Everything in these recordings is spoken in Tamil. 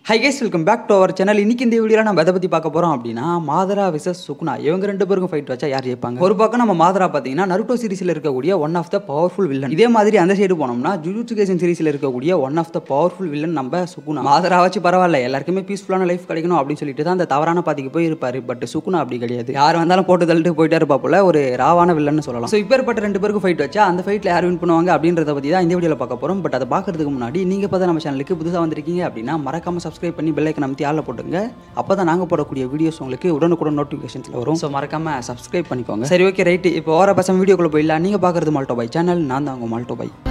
High guys welcome back to our channel இன்னைக்கு இந்த வீடியோவில் நம்ம எதை பற்றி பார்க்க போகிறோம் அப்படின்னா மாதரா விசஸ் சுகுணா இவங்க ரெண்டு பேருக்கும் ஃபைட் வச்சா யார் ஜெயிப்பாங்க ஒரு பக்கம் நம்ம மாதரா பார்த்தீங்கன்னா நருட்டோ சீரிஸில் இருக்கக்கூடிய one of the powerful villain இதே மாதிரி அந்த சைடு போனோம்னா ஜுஜுட்சு கேசன் சீரிஸில் இருக்கக்கூடிய one of the powerful villain நம்ம சுகுணா மாதரா வச்சு பரவாயில்ல எல்லாருக்குமே பீஸ்ஃபுல்லான லைஃப் கிடைக்கணும் அப்படின்னு சொல்லிட்டு தான் அந்த தவறான பாதிக்கு போய் இருப்பார் பட் சுகுணா அப்படி கிடையாது யார் வந்தாலும் போட்டு தள்ளிட்டு போயிட்டே இருப்பா போல ஒரு ராவான வில்லன்னு சொல்லலாம் ஸோ இப்பேற்பட்ட ரெண்டு பேருக்கு ஃபைட் வச்சா அந்த ஃபைட்டில் யார் வின் பண்ணுவாங்க அப்படின்றத பற்றி தான் இந்த வீடியோவில் பார்க்க போகிறோம் பட் அதை பார்க்கறதுக்கு முன்னாடி நீங்கள் பார்த்தா நம்ம சேனலுக்கு புதுசாக வந்திருக்கீங்க அப்படின்னா மறக்காம சப்ஸ்கிரைப் பண்ணி பெல் ஐக்கன் அமைத்தி ஆளில் போட்டுங்க அப்போ தான் நாங்கள் போடக்கூடிய வீடியோஸ் உங்களுக்கு உடனுக்குடன் நோட்டிஃபிகேஷன்ஸில் வரும் ஸோ மறக்காம சப்ஸ்கிரைப் பண்ணிக்கோங்க சரி ஓகே ரைட்டு இப்போ வர பசங்க வீடியோக்குள்ள போயிடலாம் நீங்கள் பார்க்குறது மால்டோ பை சேனல் நான் தான் உங்கள் மால்டோ பை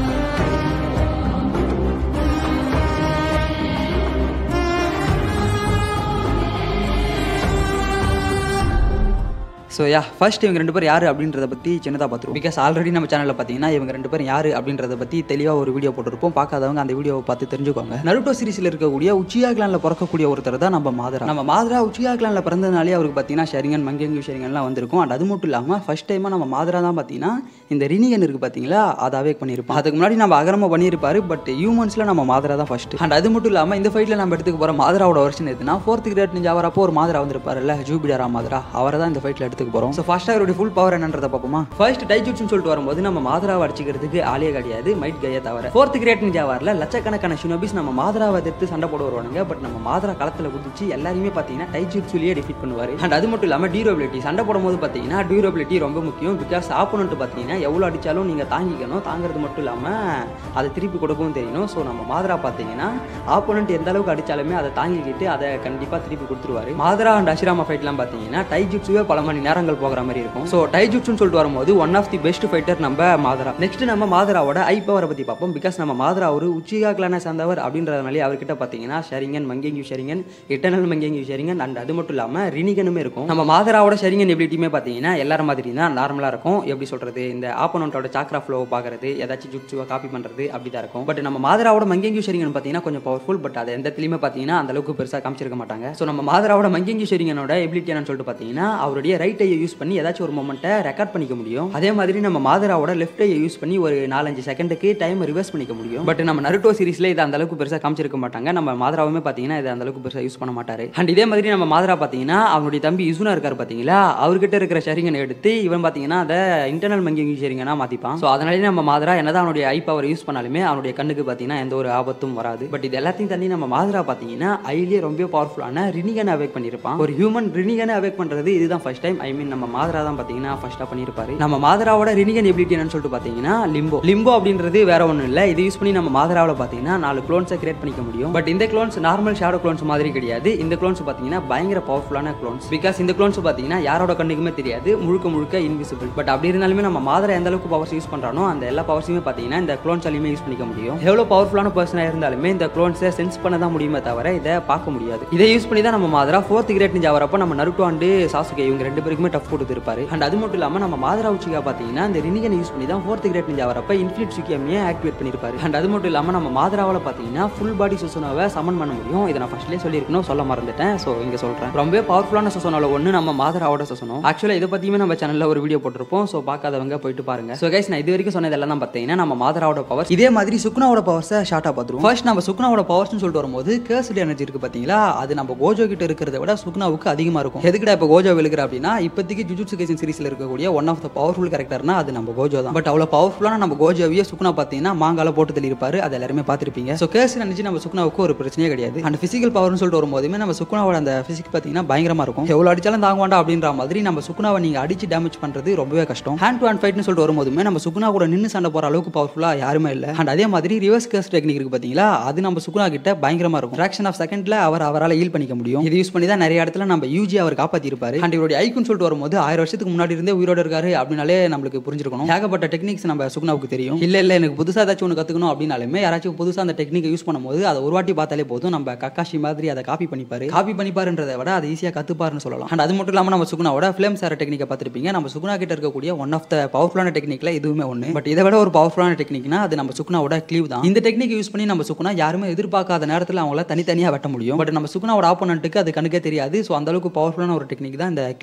ஸோ யா ஃபர்ஸ்ட் இவங்க ரெண்டு பேர் யார் அப்படின்றத பற்றி சின்னதாக பார்த்துருவோம் பிகாஸ் ஆல்ரெடி நம்ம சேனலில் பார்த்தீங்கன்னா இவங்க ரெண்டு பேரும் யார் அப்படின்றத பற்றி தெளிவாக ஒரு வீடியோ போட்டிருப்போம் பார்க்காதவங்க அந்த வீடியோவை பார்த்து தெரிஞ்சுக்கோங்க நருட்டோ சீரிஸில் இருக்கக்கூடிய உச்சியா கிளானில் பிறக்கக்கூடிய ஒருத்தர் தான் நம்ம மாதரா நம்ம மாதரா உச்சியா கிளானில் பிறந்ததுனாலே அவருக்கு பார்த்தீங்கன்னா ஷரிங்கன் மங்கெங்கு ஷரிங்கன்லாம் வந்திருக்கும் அண்ட் அது மட்டும் இல்லாமல் ஃபர்ஸ்ட் டைமாக நம்ம மாதரா தான் பார்த்தீங்கன்னா இந்த ரினிகன் இருக்குது பார்த்தீங்களா அதை அவேக் பண்ணியிருப்போம் அதுக்கு முன்னாடி நம்ம அகரமாக பண்ணியிருப்பாரு பட் ஹியூமன்ஸில் நம்ம மாதரா தான் ஃபர்ஸ்ட் அண்ட் அது மட்டும் இல்லாமல் இந்த ஃபைட்டில் நம்ம எடுத்துக்க போகிற மாதராவோட வருஷன் எதுனா ஃபோர்த் கிரேட் நிஞ்சா வரப்போ ஒரு மாதரா வந்திருப்பாருல்ல ஜூபிடாரா மாதரா அவரை தான் இந்த ஃபைட்டில் எடுத்துக்க போகிறோம் ஸோ ஃபர்ஸ்ட் அவருடைய ஃபுல் பவர் என்னன்றதை பார்ப்போமா ஃபர்ஸ்ட் டைஜுட்ஸ்னு சொல்லிட்டு வரும்போது நம்ம மாதராவை அடிச்சிக்கிறதுக்கு ஆளே கிடையாது மைட் கையை தவிர ஃபோர்த் கிரேட் நிஞ்சா வரல லட்சக்கணக்கான ஷினோபிஸ் நம்ம மாதராவை எதிர்த்து சண்டை போட வருவானுங்க பட் நம்ம மாதரா களத்தில் குதிச்சு எல்லாரையுமே பார்த்தீங்கன்னா டைஜுட்ஸ்லேயே டிஃபீட் பண்ணுவார் அண்ட் அது மட்டும் இல்லாமல் டியூரபிலிட்டி சண்டை போடும்போது பார்த்தீங்கன்னா டியூரபிலிட்டி ரொம்ப முக்கியம் பிகாஸ் ஆப்போனண்ட் பார்த்தீங்கன்னா எவ்வளோ அடித்தாலும் நீங்கள் தாங்கிக்கணும் தாங்கிறது மட்டும் இல்லாமல் அதை திருப்பி கொடுக்கவும் தெரியணும் ஸோ நம்ம மாதரா பார்த்தீங்கன்னா ஆப்போனண்ட் எந்த அளவுக்கு அடித்தாலுமே அதை தாங்கிக்கிட்டு அதை கண்டிப்பாக திருப்பி கொடுத்துருவாரு மாதரா அண்ட் அஷிராமா ஃபைட்லாம் பார்த்தீங்கன்னா டைஜுட்ஸுவே பல மணி நேரங்கள் போகிற மாதிரி இருக்கும் ஸோ டைஜுட்ஸ்னு சொல்லிட்டு வரும்போது one of the best fighter நம்ம மாதரா நெக்ஸ்ட் நம்ம மாதராவோட ஐ பவரை பற்றி பார்ப்போம் பிகாஸ் நம்ம மாதரா ஒரு உச்சிகா கிளானை சேர்ந்தவர் அப்படின்றதுனாலே அவர்கிட்ட பார்த்தீங்கன்னா ஷரிங்கன் மங்கெங்கு ஷரிங்கன் இட்டர்னல் மங்கெங்கு ஷரிங்கன் அண்ட் அது மட்டும் இல்லாமல் ரினிகனுமே இருக்கும் நம்ம மாதராவோட ஷரிங்கன் எபிலிட்டியுமே பார்த்தீங்கன்னா எல்லாரும் மாதிரி தான் நார்மலாக இருக்கும் எப்படி சொல்கிறது இந்த ஆப்போனண்ட்டோட சாக்ரா ஃப்ளோ பார்க்கறது ஏதாச்சும் ஜுட்சுவா காப்பி பண்ணுறது அப்படி தான் இருக்கும் பட் நம்ம மாதராவோட மங்கெங்கு ஷரிங்கன் பார்த்தீங்கன்னா கொஞ்சம் பவர்ஃபுல் பட் அது எந்த இடத்துலையுமே பார்த்தீங்கன்னா அந்த அளவுக்கு பெருசாக காமிச்சிருக்க மாட்டாங்க ஸோ நம்ம மாதராவோட மங்கெங்கு ஷரிங்கனோட எபிலிட்டி என்னன்னு சொல்லிட்டு பார்த்தீங்கன்னா அவருடைய ரைட் ஐயை யூஸ் பண்ணி ஏதாச்சும் ஒரு மொமெண்ட்டை ரெக்கார்ட் பண்ணிக்க முடியும் அதே மாதிரி நம்ம மாதராவோட லெஃப்ட் ஐயை யூஸ் பண்ணி ஒரு நாலஞ்சு செகண்டுக்கு டைம் ரிவர்ஸ் பண்ணிக்க முடியும் பட் நம்ம நருட்டோ சீரிஸில் இது அந்த அளவுக்கு பெருசாக காமிச்சிருக்க மாட்டாங்க நம்ம மாதராவுமே பார்த்தீங்கன்னா இது அந்த அளவுக்கு பெருசாக யூஸ் பண்ண மாட்டாரு அண்ட் இதே மாதிரி நம்ம மாதரா பார்த்தீங்கன்னா அவனுடைய தம்பி இசுனா இருக்காரு பார்த்தீங்களா அவர்கிட்ட இருக்கிற ஷரிங்கனை எடுத்து இவன் பார்த்தீங்கன்னா அதை இன்டர்னல் மங்கிங் ஷரிங்கனா மாற்றிப்பான் ஸோ அதனாலே நம்ம மாதரா என்னதான் அவனுடைய ஐ பவர் யூஸ் பண்ணாலுமே அவனுடைய கண்ணுக்கு பார்த்தீங்கன்னா எந்த ஒரு ஆபத்தும் வராது பட் இது எல்லாத்தையும் தண்ணி நம்ம மாதரா பார்த்தீங்கன்னா ஐலியே ரொம்ப பவர்ஃபுல்லான ரினிகனை அவேக் பண்ணியிருப்பான் ஒரு ஹியூமன் ரினிகனை அவேக் பண்ணுறது இதுதான் ஃபர்ஸ்ட் டைம் ஐ மீன் நம்ம மாதரா தான் பார்த்தீங்கன்னா ஃபர்ஸ்ட்டாக பண்ணியிருப்பாரு நம்ம மாதராவோட ரினிகன் எபிலிட்டி என்னன்னு சொல்லிட்டு பார்த்தீங்கன்னா லிம்போ லிம்போ அப்படின்றது வேற ஒன்றும் இல்லை இது யூஸ் பண்ணி நம்ம மாதராவில் பார்த்தீங்கன்னா நாலு க்ளோன்ஸை கிரியேட் பண்ணிக்க முடியும் பட் இந்த க்ளோன்ஸ் நார்மல் ஷேடோ க்ளோன்ஸ் மாதிரி கிடையாது இந்த க்ளோன்ஸ் பார்த்தீங்கன்னா பயங்கர பவர்ஃபுல்லான க்ளோன்ஸ் பிகாஸ் இந்த க்ளோன்ஸ் பார்த்தீங்கன்னா யாரோட கண்ணுக்குமே தெரியாது முழுக்க முழுக்க இன்விசிபிள் பட் அப்படி இருந்தாலுமே நம்ம மாதரா எந்த அளவுக்கு பவர்ஸ் யூஸ் பண்ணுறானோ அந்த எல்லா பவர்ஸுமே பார்த்தீங்கன்னா இந்த க்ளோன்ஸாலையுமே யூஸ் பண்ணிக்க முடியும் எவ்வளோ பவர்ஃபுல்லான பர்சனாக இருந்தாலுமே இந்த க்ளோன்ஸை சென்ஸ் பண்ண தான் முடியுமே தவிர இதை பார்க்க முடியாது இதை யூஸ் பண்ணி தான் நம்ம மாதரா ஃபோர்த் கிரேட் நிஞ்சா வரப்போ நம்ம நருட்டோ அண்டு சாசுகே இவங்க ரெண்டு பேருக்குமே டஃப் கொடுத்துருப்பாரு அண்ட் அது மட்டும் இல்லாமல் நம்ம மாதரா உச்சிகா பார்த்தீங்கன்னா இந்த ரினிகனை யூஸ் பண்ணி தான் ஃபோர்த் கிரேட் நிஞ்சா வரப்ப இன்ஃபினிட் சுக்கியமையை ஆக்டிவேட் பண்ணியிருப்பாரு அண்ட் அது மட்டும் இல்லாமல் நம்ம மாதராவில் பார்த்தீங்கன்னா ஃபுல் பாடி சுசுனாவை சமன் பண்ண முடியும் இதை நான் ஃபர்ஸ்ட்லேயே சொல்லியிருக்கணும் சொல்ல மறந்துட்டேன் ஸோ இங்கே சொல்கிறேன் ரொம்ப பவர்ஃபுல்லான சுசனோல ஒன்று நம்ம மாதராவோட சுசனம் ஆக்சுவலாக இதை பற்றியுமே நம்ம சேனலில் ஒரு வீடியோ போட்டிருப்போம் ஸோ பார்க்காதவங்க போயிட்டு பாருங்க ஸோ கைஸ் நான் இது வரைக்கும் சொன்னதெல்லாம் தான் பார்த்தீங்கன்னா நம்ம மாதராவோட பவர் இதே மாதிரி சுக்குனாவோட பவர்ஸை ஷார்ட்டாக பார்த்துருவோம் ஃபர்ஸ்ட் நம்ம சுக்குனாவோட பவர்ஸ்னு சொல்லிட்டு வரும்போது கேர்ஸ்டு எனர்ஜி இருக்குது பார்த்தீங்களா அது நம்ம கோஜோ கிட்ட இருக்கிறத விட சுக்குனாவுக்கு அதிகமாக இருக்கும் எதுக்கிட்ட இப்போ கோஜோ விழுக்கிற அப்படின்னா இப்போதைக்கு ஜுஜுட்சு கேசன் சீரிஸில் இருக்கக்கூடிய ஒன் ஆஃப் த பவர்ஃபுல் கேரக்டர்னா அது நம்ம கோஜோ தான் பட் அவ்வளோ பவர்ஃபுல்லான நம்ம கோஜோவையே சுக்குனா பார்த்தீங்கன்னா மாங்கால போட்டு தள்ளியிருப்பாரு அது எல்லாருமே பார்த்துருப்பீங்க ஸோ கேர்ஸ் எனர்ஜி நம்ம சுக்குனாவுக்கு ஒரு பிரச்சனையே கிடையாது அண்ட் ஃபிசிக்கல் பவர்னு சொல்லிட்டு வரும்போதுமே நம்ம சுக்குனாவோட அந்த ஃபிசிக் பார்த்தீங்கன்னா பயங்கரமாக இருக்கும் எவ்வளோ அடிச்சாலும் தாங்குவாண்டா அப்படின்ற மாதிரி நம்ம சுக்குனாவை நீங்கள் அடிச்சு டேமேஜ் பண்ணுறது ரொம்பவே கஷ்டம் ஹேண்ட் டு ஹேண்ட் ஃபைட்னு சொல்லிட்டு வரும்போதுமே நம்ம சுக்குனா கூட நின்று சண்டை போகிற அளவுக்கு பவர்ஃபுல்லாக யாருமே இல்லை அண்ட் அதே மாதிரி ரிவர்ஸ் கேஸ் டெக்னிக் இருக்குது பார்த்தீங்களா அது நம்ம சுக்குனா கிட்ட பயங்கரமாக இருக்கும் ஃப்ராக்ஷன் ஆஃப் செகண்டில் அவர் அவரால் ஹீல் பண்ணிக்க முடியும் இது யூஸ் பண்ணி தான் நிறைய இடத்துல நம்ம யூஜி அவர் காப்பாற்றிருப்பாரு அண்ட் இவருடைய ஐக்குன்னு சொல்லிட்டு வரும்போது ஆயிரம் வருஷத்துக்கு முன்னாடி இருந்தே உயிரோட இருக்காரு அப்படின்னாலே நம்மளுக்கு புரிஞ்சிருக்கணும் ஏகப்பட்ட டெக்னிக்ஸ் நம்ம சுகுணாவுக்கு தெரியும் இல்ல இல்ல எனக்கு புதுசா ஏதாச்சும் ஒன்று கத்துக்கணும் அப்படின்னாலுமே யாராச்சும் புதுசா அந்த டெக்னிக்கை யூஸ் பண்ணும்போது அதை ஒரு வாட்டி பார்த்தாலே போதும் நம்ம கக்காஷி மாதிரி அதை காப்பி பண்ணிப்பாரு காப்பி பண்ணிப்பாருன்றதை விட அதை ஈஸியாக கத்துப்பாருன்னு சொல்லலாம் அண்ட் அது மட்டும் இல்லாமல் நம்ம சுகுணாவோட ஃபிளேம் சார டெக்னிக்கை பார்த்துருப்பீங்க நம்ம சுகுணா கிட்ட இருக்கக்கூடிய ஒன் ஆஃப் த பவர்ஃபுல்லான டெக்னிக்ல இதுவுமே ஒன்று பட் இதை விட ஒரு பவர்ஃபுல்லான டெக்னிக்னா அது நம்ம சுகுணாவோட க்ளீவ் தான் இந்த டெக்னிக் யூஸ் பண்ணி நம்ம சுகுணா யாருமே எதிர்பார்க்காத நேரத்தில் அவங்கள தனித்தனியாக வெட்ட முடியும் பட் நம்ம சுகுணாவோட ஆப்போனண்ட்டுக்கு அது கணக்கே தெரியாது ஸோ அந்த அளவுக்கு பவர்ஃபுல்லான ஒரு டெக்னிக் தான் இந்த க்ளீவ் டெக்னிக்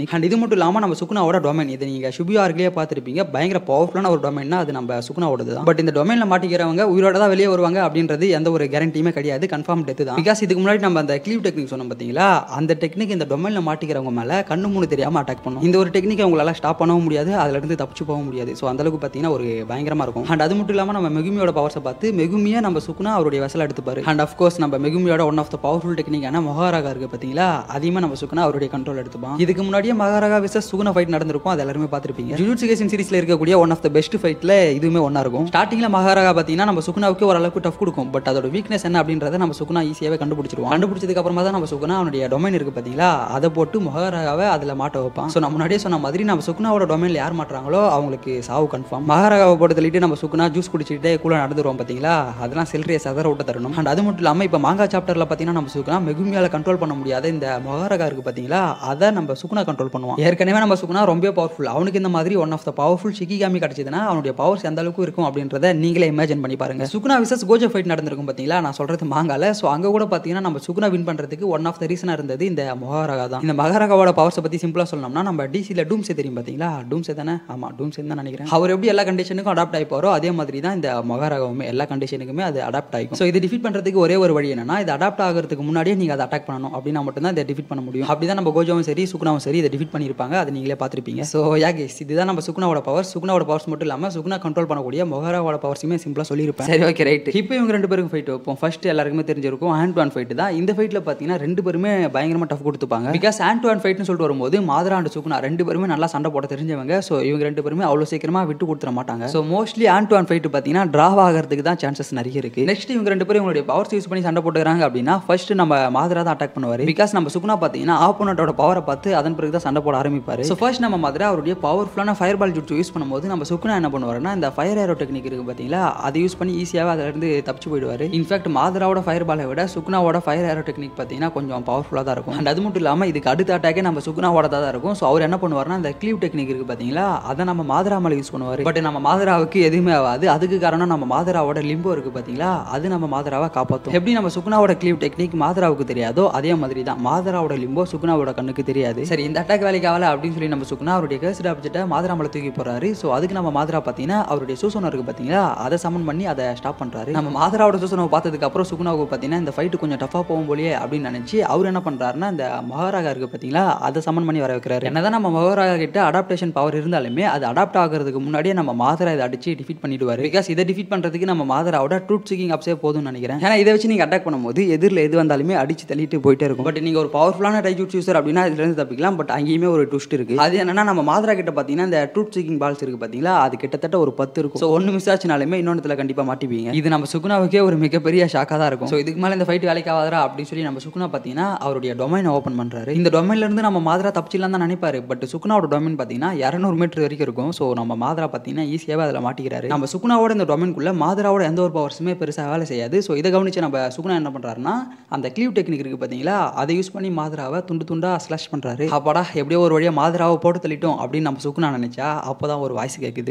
டெக்னிக் அண்ட் இது மட்டும் இல்லாமல் நம்ம சுகுனாவோட டொமைன் இது நீங்கள் ஷுபியா ஆர்கிலே பார்த்துருப்பீங்க பயங்கர பவர்ஃபுல்லான ஒரு டொமைன்னா அது நம்ம சுகுனாவோடது தான் பட் இந்த டொமைனில் மாட்டிக்கிறவங்க உயிரோட தான் வெளியே வருவாங்க அப்படின்றது எந்த ஒரு கேரண்டியுமே கிடையாது கன்ஃபார்ம் டெத்து தான் பிகாஸ் இதுக்கு முன்னாடி நம்ம அந்த கிளீவ் டெக்னிக் சொன்னோம் பார்த்தீங்களா அந்த டெக்னிக் இந்த டொமைனில் மாட்டிக்கிறவங்க மேலே கண்ணு மூணு தெரியாமல் அட்டாக் பண்ணும் இந்த ஒரு டெக்னிக்கை உங்களால் ஸ்டாப் பண்ணவும் முடியாது அதுல இருந்து தப்பிச்சு போக முடியாது ஸோ அந்தளவுக்கு பார்த்தீங்கன்னா ஒரு பயங்கரமாக இருக்கும் அண்ட் அது மட்டும் இல்லாமல் நம்ம மெகுமியோட பவர்ஸை பார்த்து மெகுமியை நம்ம சுக்குனா அவருடைய வெசல் எடுத்துப்பாரு அண்ட் அஃப்கோர்ஸ் நம்ம மெகுமியோட ஒன் ஆஃப் த பவர்ஃபுல் டெக்னிக்கான மகாராகா இருக்கு பார்த்தீங்களா அதையுமே நம்ம சுக்குனா அவருடைய கண்ட்ரோல் எடுத்துப்பான் இதுக்கு முன்னாடியே மகாராகா விசஸ் சுகுனா ஃபைட் நடந்திருக்கும் அது எல்லாருமே பார்த்துருப்பீங்க ஜுஜுட்சு கேசன் சீரிஸ்ல இருக்கக்கூடிய ஒன் ஆஃப் த பெஸ்ட் ஃபைட்ல இதுவுமே ஒன்றா இருக்கும் ஸ்டார்டிங்ல மகாராகா பார்த்தீங்கன்னா நம்ம சுகுனாவுக்கு ஓரளவுக்கு டஃப் கொடுக்கும் பட் அதோட வீக்னஸ் என்ன அப்படின்றத நம்ம சுகுனா ஈஸியாகவே கண்டுபிடிச்சிருவோம் கண்டுபிடிச்சதுக்கு அப்புறமா தான் நம்ம சுகுனா அவனுடைய டொமைன் இருக்கு பார்த்தீங்களா அதை போட்டு மகாராகாவை அதில் மாட்ட வைப்பான் ஸோ நான் முன்னாடியே சொன்ன மாதிரி நம்ம சுகுனாவோட டொமைனில் யார் மாட்டுறாங்களோ அவங்களுக்கு சாவு கன்ஃபார்ம் மகாராகாவை போட்டு தள்ளிட்டு நம்ம சுகுனா ஜூஸ் குடிச்சிட்டு கூட நடந்துருவோம் பார்த்தீங்களா அதெல்லாம் செல்றியை சதற விட்டு தரணும் அண்ட் அது மட்டும் இல்லாமல் இப்போ மாங்கா சாப்டரில் பார்த்தீங்கன்னா நம்ம சுகுனா மெகுமியால கண்ட்ரோல் பண்ண முடியாத இந்த மகாராகா இருக்கு பார்த்தீங்களா அதை நம்ம சுகுனா கண்ட்ரோல் பண்ணுவோம் ஏற்கனவே நம்ம சுகுனா ரொம்ப பவர்ஃபுல் அவனுக்கு இந்த மாதிரி one of the powerful shikigami கிடைச்சதுன்னா அவனுடைய பவர்ஸ் எந்த அளவுக்கு இருக்கும் அப்படின்றத நீங்களே இமேஜின் பண்ணி பாருங்க சுகுனா விசஸ் கோஜோ ஃபைட் நடந்திருக்கும் பார்த்தீங்களா நான் சொல்றது மாங்கால ஸோ அங்கே கூட பார்த்தீங்கன்னா நம்ம சுகுனா வின் பண்ணுறதுக்கு ஒன் ஆஃப் த ரீசனாக இருந்தது இந்த மகாராகா தான் இந்த மகாராகாவோட பவர்ஸை பற்றி சிம்பிளாக சொல்லணும்னா நம்ம டிசியில் டூம்ஸே தெரியும் பார்த்தீங்களா டூம்ஸே தானே ஆமாம் டூம்ஸே தான் நினைக்கிறேன் அவர் எப்படி எல்லா கண்டிஷனுக்கும் அடாப்ட் ஆகிப்பாரோ அதே மாதிரி தான் இந்த மகாராகாவுமே எல்லா கண்டிஷனுக்குமே அது அடாப்ட் ஆகிக்கும் ஸோ இது டிஃபீட் பண்ணுறதுக்கு ஒரே ஒரு வழி என்னன்னா இது அடாப்ட் ஆகிறதுக்கு முன்னாடியே நீங்கள் அதை அட்டாக் பண்ணணும் அப்படின்னா மட்டும்தான் இதை டிஃபீட் பண்ண முடியும் அப்படி தான் நம்ம கோஜோவும் சரி சுகுனாவும் சரி இதை டிஃபீட் பண்ணியிருப்பாங்க அதை நீங்களே பார்த்துருப்பீங்க ஸோ யாகேஸ் இதுதான் நம்ம சுகுனாவோட பவர் சுகுனாவோட பவர்ஸ் மட்டும் இல்லாமல் சுகுனா கண்ட்ரோல் பண்ணக்கூடிய மொஹராவோட பவர்ஸுமே சிம்பிளாக சொல்லியிருப்பேன் சரி ஓகே ரைட் இப்போ இவங்க ரெண்டு பேருக்கும் ஃபைட் வைப்போம் ஃபர்ஸ்ட் எல்லாருக்குமே தெரிஞ்சிருக்கும் ஹேண்ட் டு ஹேண்ட் ஃபைட் தான் இந்த ஃபைட்டில் பார்த்தீங்கன்னா ரெண்டு பேருமே பயங்கரமாக டஃப் கொடுத்துப்பாங்க பிகாஸ் ஹேண்ட் டு ஹேண்ட் ஃபைட்னு சொல்லிட்டு வரும்போது மாதரா அண்ட் சுகுனா ரெண்டு பேருமே நல்லா சண்டை போட தெரிஞ்சவங்க ஸோ இவங்க ரெண்டு பேருமே அவ்வளோ சீக்கிரமாக விட்டு கொடுத்துட மாட்டாங்க so mostly hand to hand fight பார்த்தீங்கன்னா ட்ராவ் ஆகிறதுக்கு தான் சான்சஸ் நிறைய இருக்கு நெக்ஸ்ட் இவங்க ரெண்டு பேரும் இவங்களுடைய பவர்ஸ் யூஸ் பண்ணி சண்டை போட்டுக்கிறாங்க அப்படின்னா ஃபர்ஸ்ட் நம்ம மாதரா தான் அட்டாக் பண்ணுவார் பிகாஸ் நம்ம சுகுனா பார்த்தீங்கன்னா ஆப்போனட்டோட பவரை பார்த்து அதன் பிறகு தான் சண்டை போட ஆரம்பிப்பார் ஸோ ஃபர்ஸ்ட் நம்ம மாதிரி அவருடைய பவர்ஃபுல்லான ஃபயர் பால் ஜுட்ஸ் யூஸ் பண்ணும்போது நம்ம சுகுனா என்ன பண்ணுவாருன்னா இந்த ஃபயர் ஏரோ டெக்னிக் இருக்கு பார்த்தீங்களா அதை யூஸ் பண்ணி ஈஸியாகவே அதிலிருந்து தப்பிச்சு போயிடுவார் இன்ஃபேக்ட் மாதராவோட ஃபயர் பாலை விட சுகுனாவோட ஃபயர் ஏரோ டெக்னிக் பார்த்தீங்கன்னா கொஞ்சம் பவர்ஃபுல்லாக தான் இருக்கும் அண்ட் அது மட்டும் இல்லாமல் இதுக்கு அடுத்த அட்டாக்கே நம்ம சுகுனாவோட தான் இருக்கும் ஸோ அவர் என்ன பண்ணுவார்னா இந்த க்ளீவ் டெக்னிக் இருக்கு பார்த்தீங்களா அதை நம்ம மாதரா மேலே யூஸ் பண்ணுவார் பட் நம்ம மாதராவுக்கு எதுவுமே ஆகாது அதுக்கு காரணம் நம்ம மாதராவோட லிம்போ இருக்கு பார்த்தீங்களா அது நம்ம மாதராவை காப்பாற்றும் எப்படி நம்ம சுகுனாவோட க்ளீவ் டெக்னிக் மாதராவுக்கு தெரியாதோ அதே மாதிரி தான் மாதராவோட லிம்போ சுகுனாவோட கண்ணுக்கு தெரியாது சரி இந்த அட்டாக் வேலைக்கு ஆகல அப்படின்னு சொல்லி நம்ம சுகுனா அவருடைய கேஸ்ட் ஆப்ஜெக்ட்டை மாதரா மேலே தூக்கி போறாரு ஸோ அதுக்கு நம்ம மாதரா பார்த்தீங்கன்னா அவருடைய சூசனம் இருக்கு பார்த்தீங்களா அதை சமன் பண்ணி அதை ஸ்டாப் பண்றாரு நம்ம மாதராவோட சூசனவை பார்த்ததுக்கு அப்புறம் சுகுனாவுக்கு பார்த்தீங்கன்னா இந்த ஃபைட்டு கொஞ்சம் டஃபாக போகும் போலியே அப்படின்னு நினைச்சு அவர் என்ன பண்றாருன்னா இந்த மகாராகா இருக்கு பார்த்தீங்களா அதை சமன் பண்ணி வர வைக்கிறாரு என்னதான் நம்ம மகாராகா கிட்ட அடாப்டேஷன் பவர் இருந்தாலுமே அது அடாப்ட் ஆகிறதுக்கு முன்னாடியே நம்ம மாதரா இதை அடிச்சு டிஃபீட் பண்ணிடுவாரு பிகாஸ் இதை டிஃபீட் பண்றதுக்கு நம்ம மாதராவோட ட்ரூட் சிக்கிங் அப்ஸே போதும்னு நினைக்கிறேன் ஏன்னா இதை வச்சு நீங்க அட்டாக் பண்ணும்போது எதிரில் எது வந்தாலுமே அடிச்சு தள்ளிட்டு போயிட்டே இருக்கும் பட் நீங்க ஒரு பவர்ஃபுல்லான டைஜூட் யூசர் அப்படின்னா இதுல இருந்து தப்பிக்கலாம் பட் அங்கேயுமே ஒரு ட்விஸ்ட் இருக்கு அது என்னன்னா நம்ம மாதரா கிட்ட பார்த்தீங்கன்னா இந்த ட்ரூட் சிக்கிங் பால்ஸ் இருக்கு பார்த்தீங்களா அது கிட்டத்தட்ட ஒரு பத்து இருக்கும் ஸோ ஒன்று மிஸ் ஆச்சுனாலுமே இன்னொன்றுல கண்டிப்பாக மாட்டிப்பீங்க இது நம்ம சுகுனாவுக்கே ஒரு மிகப்பெரிய ஷாக்காக தான் இருக்கும் ஸோ இதுக்கு மேலே இந்த ஃபைட் வேலைக்கு ஆகாதா அப்படின்னு சொல்லி நம்ம சுகுனா பார்த்தீங்கன்னா அவருடைய டொமைனை ஓப்பன் பண்ணுறாரு இந்த டொமைன்ல இருந்து நம்ம மாதரா தப்பிச்சிடலாம் தான் நினைப்பாரு பட் சுகுனாவோட டொமைன் பார்த்தீங்கன்னா இரநூறு மீட்டர் வரைக்கும் இருக்கும் ஸோ நம்ம மாதரா பார்த்தீங்கன்னா ஈஸியாகவே அதில் மாட்டிக்கிறாரு நம்ம சுகுனாவோட இந்த டொமைனுக்குள்ள மாதராவோட எந்த ஒரு பவர்ஸுமே பெருசாக வேலை செய்யாது ஸோ இதை கவனிச்சு நம்ம சுகுனா என்ன பண்ணுறாருன்னா அந்த க்ளீவ் டெக்னிக் இருக்கு பார்த்தீங்களா அதை யூஸ் பண்ணி மாதராவை துண்டு துண்டா ஸ்லாஷ் பண்ணுறாரு அப்பாடா எப்படியோ ஒரு வழியாக மாதராவை போட்டு தள்ளிட்டோம் அப்படின்னு நம்ம சுகுனா நினைச்சா அப்போ தான் ஒரு வாய்ஸ் கேட்குது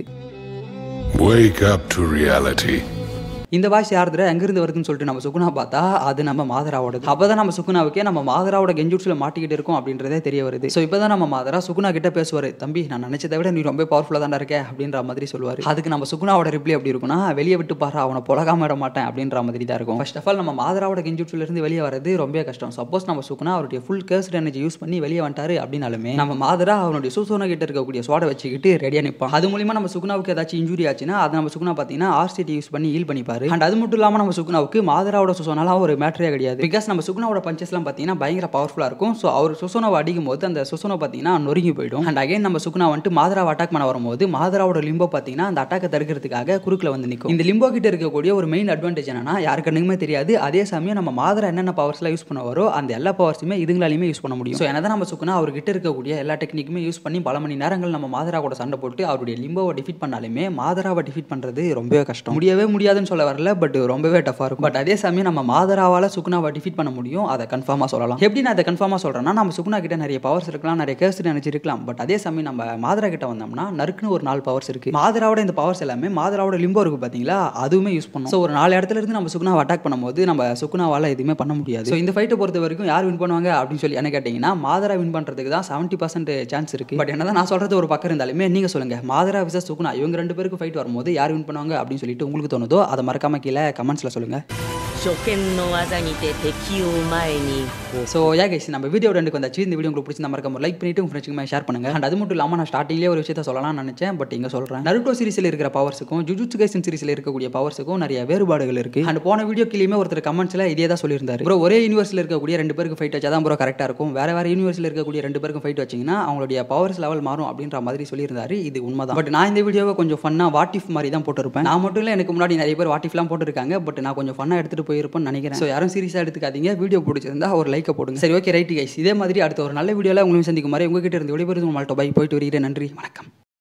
Wake up to reality. இந்த வாய்ஸ் யாருதுல எங்கிருந்து வருதுன்னு சொல்லிட்டு நம்ம சுகுனா பார்த்தா அது நம்ம மாதராவோட அப்பதான் நம்ம சுகுனாவுக்கே நம்ம மாதராவோட கெஞ்சுட்ஸ்ல மாட்டிக்கிட்டு இருக்கோம் அப்படின்றதே தெரிய வருது ஸோ இப்போதான் நம்ம மாதரா சுகுனா கிட்ட பேசுவாரு தம்பி நான் நினைச்சதை விட நீ ரொம்ப பவர்ஃபுல்லாக தானே இருக்க அப்படின்ற மாதிரி சொல்லுவார் அதுக்கு நம்ம சுகுனாவோட ரிப்ளை எப்படி இருக்கும்னா வெளியே விட்டு பாரு அவனை புலகாம விட மாட்டேன் அப்படின்ற மாதிரி தான் இருக்கும் ஃபர்ஸ்ட் ஆஃப் ஆல் நம்ம மாதராவோட கெஞ்சுட்ஸ்ல இருந்து வெளியே வரது ரொம்ப கஷ்டம் சப்போஸ் நம்ம சுகுனா அவருடைய ஃபுல் கேஸ்ட் எனர்ஜி யூஸ் பண்ணி வெளியே வந்துட்டாரு அப்படின்னாலுமே நம்ம மாதரா அவனுடைய சூசோனா கிட்ட இருக்கக்கூடிய சோடை வச்சுக்கிட்டு ரெடியாக நிற்பான் அது மூலியமா நம்ம சுகுனாவுக்கு ஏதாச்சும் இன்ஜுரி ஆச்சுன்னா அதை நம்ம சுகுனா பார்த்தீங்கன்னா ஆர்சிடி யூஸ் பண்ணி ஹீல் பண்ணிப்பாரு அண்ட் அது மட்டும் இல்லாமல் நம்ம சுகுனாவுக்கு மாதராவோட சுசோனாலாம் ஒரு மேட்டரே கிடையாது பிகாஸ் நம்ம சுகுனாவோட பஞ்சஸ்லாம் பார்த்தீங்கன்னா பயங்கர பவர்ஃபுல்லாக இருக்கும் ஸோ அவர் சுசோனாவை அடிக்கும் போது அந்த சுசோனை பார்த்தீங்கன்னா நொறுங்கி போயிடும் அண்ட் அகைன் நம்ம சுகுனா வந்துட்டு மாதராவை அட்டாக் பண்ண வரும்போது மாதராவோட லிம்போ பார்த்தீங்கன்னா அந்த அட்டாக்கை தடுக்கிறதுக்காக குறுக்கில் வந்து நிற்கும் இந்த லிம்போ கிட்ட இருக்கக்கூடிய ஒரு மெயின் அட்வான்டேஜ் என்னன்னா யாருக்கு கண்ணுக்குமே தெரியாது அதே சமயம் நம்ம மாதரா என்னென்ன பவர்ஸ்லாம் யூஸ் பண்ணுவாரோ அந்த எல்லா பவர்ஸுமே இதுங்களாலையுமே யூஸ் பண்ண முடியும் ஸோ என்னதான் நம்ம சுகுனா அவர்கிட்ட இருக்கக்கூடிய எல்லா டெக்னிக்குமே யூஸ் பண்ணி பல மணி நேரங்கள் நம்ம மாதரா கூட சண்டை போட்டு அவருடைய லிம்போவை டிஃபீட் பண்ணாலுமே மாதராவை டிஃபீட் பண்ணுறது ரொம்பவே கஷ்டம் முடியவே முடியாதுன்னு சொல்ல சொல்ல வரல பட் ரொம்பவே டஃபாக இருக்கும் பட் அதே சமயம் நம்ம மாதராவால் சுகுணாவை டிஃபீட் பண்ண முடியும் அதை கன்ஃபார்மாக சொல்லலாம் எப்படி நான் அதை கன்ஃபார்மாக சொல்கிறேன்னா நம்ம சுகுணா கிட்ட நிறைய பவர்ஸ் இருக்கலாம் நிறைய கேர்ஸ் நினச்சிருக்கலாம் பட் அதே சமயம் நம்ம மாதரா கிட்ட வந்தோம்னா நறுக்குன்னு ஒரு நாலு பவர்ஸ் இருக்கு மாதராவோட இந்த பவர்ஸ் எல்லாமே மாதராவோட லிம்போ இருக்கு பார்த்தீங்களா அதுவுமே யூஸ் பண்ணும் ஸோ ஒரு நாலு இடத்துல இருந்து நம்ம சுகுணாவை அட்டாக் பண்ணும்போது நம்ம சுகுணாவால் எதுவுமே பண்ண முடியாது ஸோ இந்த ஃபைட்டை பொறுத்த வரைக்கும் யார் வின் பண்ணுவாங்க அப்படின்னு சொல்லி என்ன கேட்டிங்கன்னா மாதரா வின் பண்ணுறதுக்கு தான் செவன்ட்டி பர்சன்ட் சான்ஸ் இருக்கு பட் என்னதான் நான் சொல்றது ஒரு பக்கம் இருந்தாலுமே நீங்கள் சொல்லுங்க மாதரா விசஸ் சுகுணா இவங்க ரெண்டு பேருக்கு ஃபைட் வரும்போது யார் வின் பண்ணுவாங்க அப்படின்னு சொல்லிட்டு உங்களுக்கு தோணுதோ அதை மறக்காம கீழே கமெண்ட்ஸில் சொல்லுங்க 初見の技にて敵を前に ஸோ யா கைஸ் நம்ம வீடியோ ரெண்டுக்கு வந்தாச்சு இந்த வீடியோ உங்களுக்கு பிடிச்சிருந்தா மறக்காம லைக் பண்ணிட்டு உங்க ஃப்ரெண்ட்ஸுக்கு ஷேர் பண்ணுங்க அண்ட் அது மட்டும் இல்லாமல் நான் ஸ்டார்டிங்லேயே ஒரு விஷயத்த சொல்லலாம்னு நினைச்சேன் பட் இங்கே சொல்கிறேன் நருட்டோ சீரிஸில் இருக்கிற பவர்ஸுக்கும் ஜுஜுட்சு கைசன் சீரிஸில் இருக்கக்கூடிய பவர்ஸுக்கும் நிறைய வேறுபாடுகள் இருக்கு அண்ட் போன வீடியோ கீழே ஒருத்தர் கமெண்ட்ஸில் இதே தான் சொல்லியிருந்தாரு ப்ரோ ஒரே யூனிவர்ஸில் இருக்கக்கூடிய ரெண்டு பேருக்கு ஃபைட் வச்சா தான் ப்ரோ கரெக்டாக இருக்கும் வேற வேற யூனிவர்ஸில் இருக்கக்கூடிய ரெண்டு பேருக்கும் ஃபைட் வச்சிங்கன்னா அவங்களுடைய பவர்ஸ் லெவல் மாறும் அப்படின்ற மாதிரி சொல்லியிருந்தாரு இது உண்மைதான் பட் நான் இந்த வீடியோவை கொஞ்சம் ஃபன்னாக வாட்டிஃப் மாதிரி தான் போட்டிருப்பேன் நான் மட்டும் இல்லை எனக்கு முன்னாடி நிறைய பேர் வாட்டிஃப்லாம் போட்டிருக்காங்க பட் நான் கொஞ்சம் ஃபன்னாக எடுத்துகிட்டு போயிருப்பேன்னு நினைக்கிறேன் ஸோ யாரும் சீரியஸாக எடுத்துக்காதீங்க வீடியோ பிடிச்சிருந்தா ஒரு லைக்கை போடுங்க சரி ஓகே ரைட் கைஸ் இதே மாதிரி அடுத்த ஒரு நல்ல வீடியோவில் உங்களையும் சந்திக்கும் மாதிரி உங்ககிட்ட இருந்து விடைபெறுது உங்கள்கிட்ட பை போயிட்டு வருகிறேன் நன்றி வணக்கம்